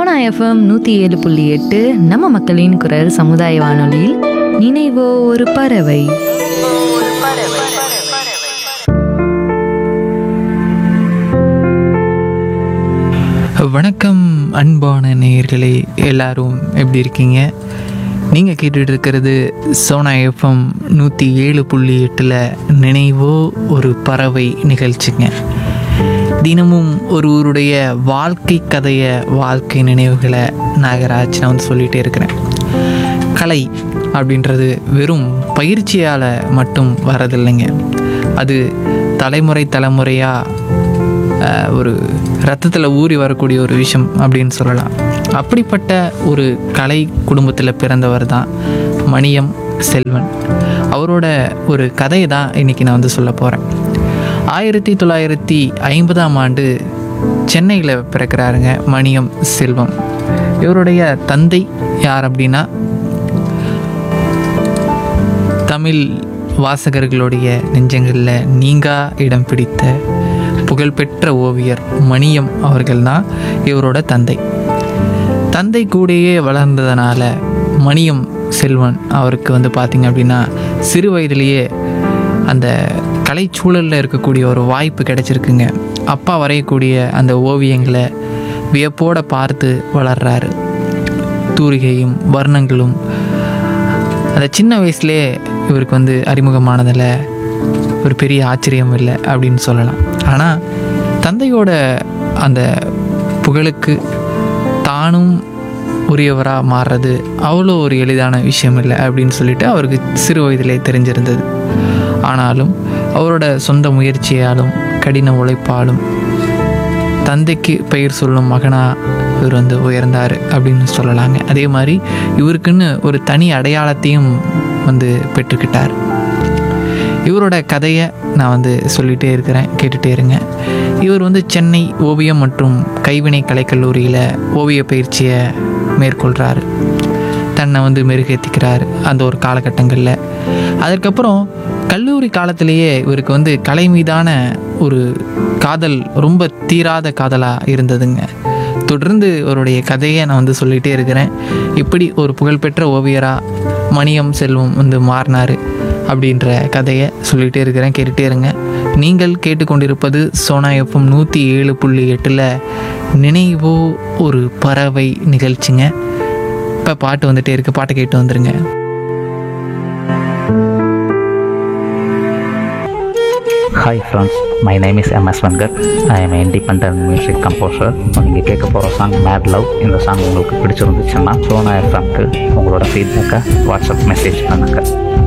Sona FM நூற்றி ஏழு புள்ளி எட்டு நம்ம மக்களின் குரல் சமுதாய வானொலியில் நினைவோ ஒரு பறவை வணக்கம் அன்பான நேயர்களே எல்லாரும் எப்படி இருக்கீங்க நீங்கள் கேட்டுட்டு இருக்கிறது சோனா எஃப்எம் நூற்றி ஏழு புள்ளி எட்டில் நினைவோ ஒரு பறவை நிகழ்ச்சிங்க தினமும் ஒருவருடைய வாழ்க்கை கதையை வாழ்க்கை நினைவுகளை நாகராஜ் நான் வந்து சொல்லிகிட்டே இருக்கிறேன் கலை அப்படின்றது வெறும் பயிற்சியால் மட்டும் வரதில்லைங்க அது தலைமுறை தலைமுறையாக ஆஹ், ஒரு ரத்தத்தில் ஊறி வரக்கூடிய ஒரு விஷயம் அப்படின்னு சொல்லலாம் அப்படிப்பட்ட ஒரு கலை குடும்பத்தில் பிறந்தவர் தான் மணியம் செல்வன் அவரோட ஒரு கதையை தான் இன்றைக்கி நான் வந்து சொல்ல போகிறேன் ஆயிரத்தி தொள்ளாயிரத்தி ஐம்பதாம் ஆண்டு சென்னையில் பிறக்கிறாருங்க மணியம் செல்வம் இவருடைய தந்தை யார் அப்படின்னா தமிழ் வாசகர்களுடைய நெஞ்சங்களில் நீங்கா இடம் பிடித்த புகழ்பெற்ற ஓவியர் மணியம் அவர்கள் தான் இவரோட தந்தை தந்தை கூடயே வளர்ந்ததுனால மணியம் செல்வன் அவருக்கு வந்து பார்த்திங்க அப்படின்னா சிறு வயதிலேயே அந்த கலைச்சூழலில் இருக்கக்கூடிய ஒரு வாய்ப்பு கிடைச்சிருக்குங்க அப்பா வரையக்கூடிய அந்த ஓவியங்களை வியப்போட பார்த்து வளர்றாரு தூரிகையும் வர்ணங்களும் அந்த சின்ன வயசுலேயே இவருக்கு வந்து அறிமுகமானதில் ஒரு பெரிய ஆச்சரியம் இல்லை அப்படின்னு சொல்லலாம் ஆனால் தந்தையோட அந்த புகழுக்கு தானும் உரியவராக மாறுறது அவ்வளோ ஒரு எளிதான விஷயம் இல்லை அப்படின்னு சொல்லிட்டு அவருக்கு சிறு வயதிலே தெரிஞ்சிருந்தது ஆனாலும் அவரோட சொந்த முயற்சியாலும் கடின உழைப்பாலும் தந்தைக்கு பெயர் சொல்லும் மகனாக இவர் வந்து உயர்ந்தார் அப்படின்னு சொல்லலாங்க அதே மாதிரி இவருக்குன்னு ஒரு தனி அடையாளத்தையும் வந்து பெற்றுக்கிட்டார் இவரோட கதையை நான் வந்து சொல்லிகிட்டே இருக்கிறேன் கேட்டுகிட்டே இருங்க இவர் வந்து சென்னை ஓவியம் மற்றும் கைவினை கலைக்கல்லூரியில் ஓவிய பயிற்சியை மேற்கொள்கிறாரு தன்னை வந்து மெருகேற்றிக்கிறார் அந்த ஒரு காலகட்டங்களில் அதற்கப்புறம் கல்லூரி காலத்திலேயே இவருக்கு வந்து கலை மீதான ஒரு காதல் ரொம்ப தீராத காதலாக இருந்ததுங்க தொடர்ந்து அவருடைய கதையை நான் வந்து சொல்லிகிட்டே இருக்கிறேன் இப்படி ஒரு புகழ்பெற்ற ஓவியராக மணியம் செல்வம் வந்து மாறினார் அப்படின்ற கதையை சொல்லிகிட்டே இருக்கிறேன் கேட்டுகிட்டே இருங்க நீங்கள் கேட்டுக்கொண்டிருப்பது சோனா எஃப்எம் நூற்றி ஏழு புள்ளி எட்டில் நினைவோ ஒரு பறவை நிகழ்ச்சிங்க இப்போ பாட்டு வந்துட்டே இருக்கு பாட்டை கேட்டு வந்துருங்க hi friends my name is MS வங்கர் I am independent music composer நீங்கள் கேட்க போகிற சாங் மேட் லவ் இந்த சாங் உங்களுக்கு பிடிச்சிருந்துச்சுன்னா சோனா எஃப்எம்க்கு உங்களோட ஃபீட்பேக்கை வாட்ஸ்அப் மெசேஜ் பண்ணுங்கள்